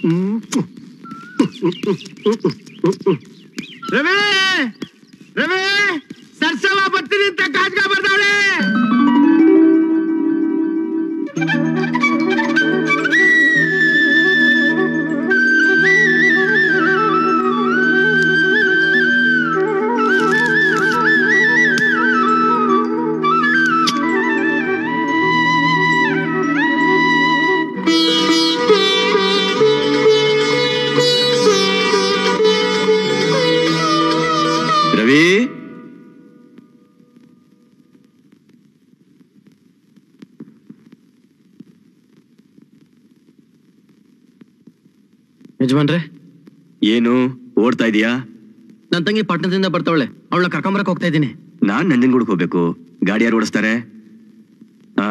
ರವಿ ರವಿ ಸರ್ಸವ ಬರ್ತೀನಿ ಅಂತ ಕಾಜ್ಗ ಬರ್ತಾವಳೆ ರವಿ ಯಜಮಾನ್ರೆ ಏನು ಓಡ್ತಾ ಇದೀಯಾ ನನ್ನ ತಂಗಿ ಪಟ್ಟಣದಿಂದ ಬರ್ತಾವಳೆ ಅವಳ ಕರ್ಕೊಂಬರಕ್ ಹೋಗ್ತಾ ಇದ್ದೀನಿ ನಾನ್ ನಂಜನಗೂಡಕ್ ಹೋಗ್ಬೇಕು ಗಾಡಿ ಯಾರು ಓಡಿಸ್ತಾರೆ ಆ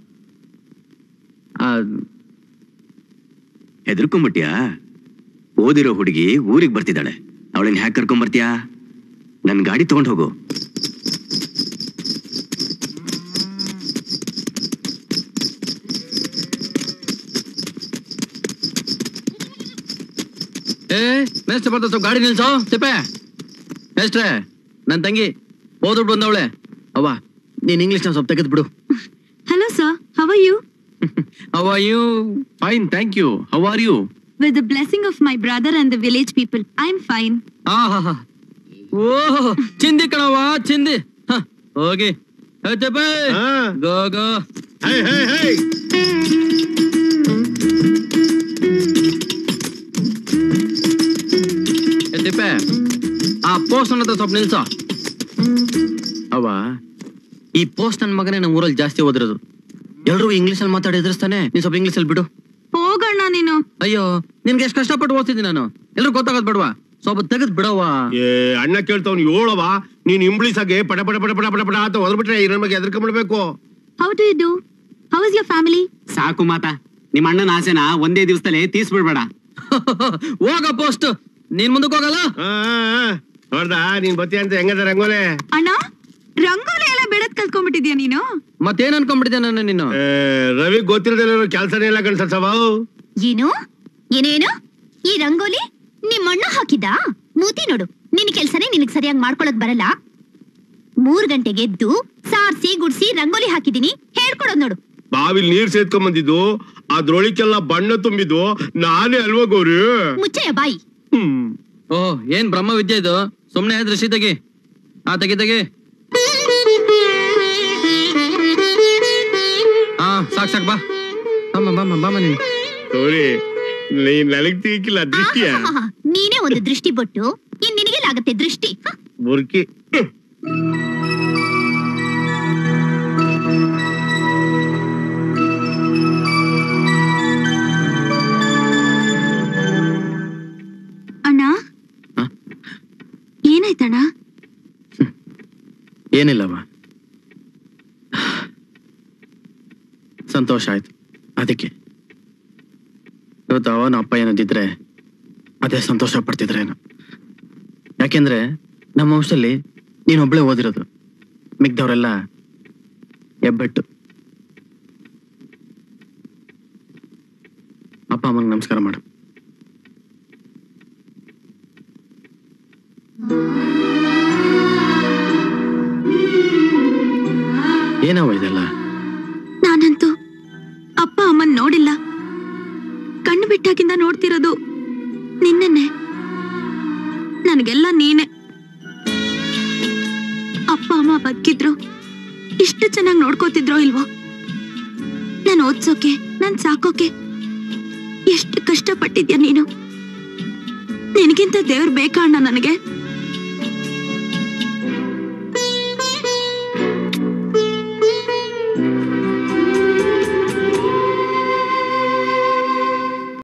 ಹೆದರ್ಕೊಂಬಿಟ್ಯಾ ಓದಿರೋ ಹುಡುಗಿ ಊರಿಗೆ ಬರ್ತಿದ್ದಾಳೆ ಅವಳನ್ನ ಹ್ಯಾಕ್ ಕರ್ಕೊಂಡ್ ಬರ್ತೀಯಾ ನನ್ ಗಾಡಿ ತಗೊಂಡ್ ಹೋಗು ಏ ಮೇಸ್ಟ್ರೆ ಬರ್ತಾ ಸ್ವಲ್ಪ ಗಾಡಿ ನಿಲ್ಸೋ ತಿಪ್ಪೆ ಮೇಸ್ಟ್ರೆ ನನ್ನ ತಂಗಿ ಓದ್ಬಿಟ್ಟು ಬಂದವಳೆ ಅವ್ವ ನೀನ್ ಇಂಗ್ಲಿಷ್ ನ ಸ್ವಲ್ಪ ತೆಗೆದು ಬಿಡು Hello, sir. How are you? Are you Fine, thank you. How are you? With the blessing of my brother and the village people, I'm fine. ಆಹಾ ಓಹ್ ಚಿಂದಿ ಕಣವ್ವ ಚಿಂದಿ ಹ, ಹೋಗಿ ಏ ತಿಪ್ಪೆ ಹಾ. ಗೋ ಗೋ ಹೇ ಹೇ ಹೇ ಏ ತಿಪ್ಪೆ ಆ ಪೋಸ್ಟ್ ಹತ್ರ ಸ್ವಲ್ಪ ನಿಲ್ಸೋ ಅವ ಈ ಪೋಸ್ಟ್ ನನ್ ಮಗನೇ ನಮ್ಮ ಊರಲ್ಲಿ ಜಾಸ್ತಿ ಓದಿರೋದು ಎಲ್ರು ಇಂಗ್ಲಿಷ್ ಅಲ್ಲಿ ಮಾತಾಡಿ ಎದುರಿಸ್ತಾನೆ ನೀನ್ ಸ್ವಲ್ಪ ಇಂಗ್ಲಿಷ್ ಅಲ್ಲಿ ಬಿಡು ಹೋಗಣ್ಣ ನೀನು ಅಯ್ಯೋ ನಿನ್ಗೆ ಎಷ್ಟು ಕಷ್ಟಪಟ್ಟು ಓದ್ತಿದ್ದೀನಿ ನಾನು ಎಲ್ರು ಗೊತ್ತಾಗೋದ್ ಬೇಡವಾ ಸ್ವಲ್ಪ ತೆಗೆದ್ ಬಿಡವ್ವ ಏ ಅಣ್ಣ ಕೇಳ್ತಾವ್ನು ಏಳವ ನೀನ್ ಇಂಬ್ಳಿಸಾಗೆ ಪಟ ಪಟ ಪಟ ಪಟ ಪಟ ಪಟ ಅಂತ ಹೊದ್ಬಿಟ್ರೆ ಈ ನಮಗೆ ಎದ್ರಕೊಂಡ್ಬಿಡ್ಬೇಕು How do you do? How is your family? ಸಾಕು ಮಾತಾ ನಿಮ್ಮ ಅಣ್ಣನ ಆಸೆನ ಒಂದೇ ದಿವಸದಲ್ಲಿ ತೀರ್ಸ್ಬಿಡ್ಬೇಡ ಹೋಗ ಪೋಸ್ಟ್ ನೀನ್ ಮುಂದಕ್ಕೆ ಹೋಗಲ್ಲ ನೋಡ್ದ ನೀನ್ ಬತ್ತಿ ಅಂತ ಹೆಂಗದ ರಂಗೋಲೆ ಅಣ್ಣ ರಂಗೋಲಿ ಎಲ್ಲ ಬಿಡದ್ ಕಲ್ತ್ಕೊಂಡ್ಬಿಟ್ಟಿದ್ಯಾ ನೀನು ಮತ್ತೇನ್ ಅನ್ಕೊಂಡ್ಬಿಟ್ಟಿದ್ದೆ ನಾನು ನೀನು ಏ, ರವಿ ಗೊತ್ತಿರದಿಲ್ಲ ಕೆಲಸನೇ ಇಲ್ಲ ಕಣ್ಸವ ಏನು ಏನೇನು ಈ ರಂಗೋಲಿ ನಿಮ್ ಅಣ್ಣ ಹಾಕಿದ್ದ ಮೂತಿ ನೋಡು ನಿನ್ ಕೆಲ್ಸನೇ ನಿನಗ್ ಸರಿಯಾಗಿ ಮಾಡ್ಕೊಳಕ್ ಬರಲ್ಲ ಮೂರ್ ಗಂಟೆಗೆ ಎದ್ದು ಸಾರ್ಸಿ ಗುಡ್ಸಿ ರಂಗೋಲಿ ಹಾಕಿದೀನಿ ಹೇಳ್ಕೊಡೋದ್ ನೋಡು ಬಾವಿಲ್ ನೀರ್ ಸೇದ್ಕೊಂಡ್ ಬಂದಿದ್ದು ಅದ್ರೊಳಿಗೆಲ್ಲ ಬಣ್ಣ ತುಂಬಿದ್ದು ನಾನೇ ಅಲ್ವಾ ಗೌರಿ ಮುಚ್ಚಯ್ಯ ಬಾಯಿ ಹ್ಮ್ ಓ ಏನ್ ಬ್ರಹ್ಮ ವಿದ್ಯೆ ಇದು ಸುಮ್ನೆ ದೃಷ್ಟಿ ತೆಗಿ ಆ ತೆಗಿ ತೆಗಿ ಹಾ ಸಾಕ್ ಸಾಕ್ ಬಾ ಬಾಮ ಬಾಮ ಬಾಮ ನೀನು ಗೌರಿ ನೀನ್ ನನಗ್ ತೀಕಿಲ್ಲ ದೃಷ್ಟಿಯ ಆಹಾಹಾಹಾ. ನೀನೇ ಒಂದು ದೃಷ್ಟಿ ಬೊಟ್ಟು ಇನ್ ನಿನಗೆಲ್ಲಾಗತ್ತೆ ದೃಷ್ಟಿ ಹ? ಬುರ್ಕಿ ಅಣ್ಣ ಹ? ಏನಾಯ್ತಣ್ಣ ಏನಿಲ್ಲವ ಸಂತೋಷ ಆಯ್ತು ಅದಕ್ಕೆ ಇವತ್ತು ಅವನ ಅಪ್ಪ ಏನದಿದ್ರೆ ಅದೇ ಸಂತೋಷ ಪಡ್ತಿದ್ರೇನು ಯಾಕೆಂದ್ರೆ ನಮ್ಮ ವಂಶದಲ್ಲಿ ನೀನೊಬ್ಳೆ ಓದಿರೋದು ಮಿಗ್ದವರೆಲ್ಲ ಎಬ್ಬೆಟ್ಟು ಅಪ್ಪ ಅಮ್ಮಂಗೆ ನಮಸ್ಕಾರ ಮಾಡು ಏನವ ಇದೆಲ್ಲ ನಾನಂತೂ ಅಪ್ಪ ಅಮ್ಮನ್ ನೋಡಿಲ್ಲ ಕಣ್ಣು ಬಿಟ್ಟಾಗಿಂದ ನೋಡ್ತಿರೋದು ನಿನ್ನೆ ನನಗೆಲ್ಲ ನೀನೆ ಅಪ್ಪ ಅಮ್ಮ ಬದುಕಿದ್ರು ಇಷ್ಟು ಚೆನ್ನಾಗಿ ನೋಡ್ಕೋತಿದ್ರೋ ಇಲ್ವೋ ನಾನು ಓದ್ಸೋಕೆ ನಾನ್ ಸಾಕೋಕೆ ಎಷ್ಟು ಕಷ್ಟಪಟ್ಟಿದ್ಯಾ ನೀನು ನಿನಗಿಂತ ದೇವ್ರು ಬೇಕಾ ಅಣ್ಣ ನನಗೆ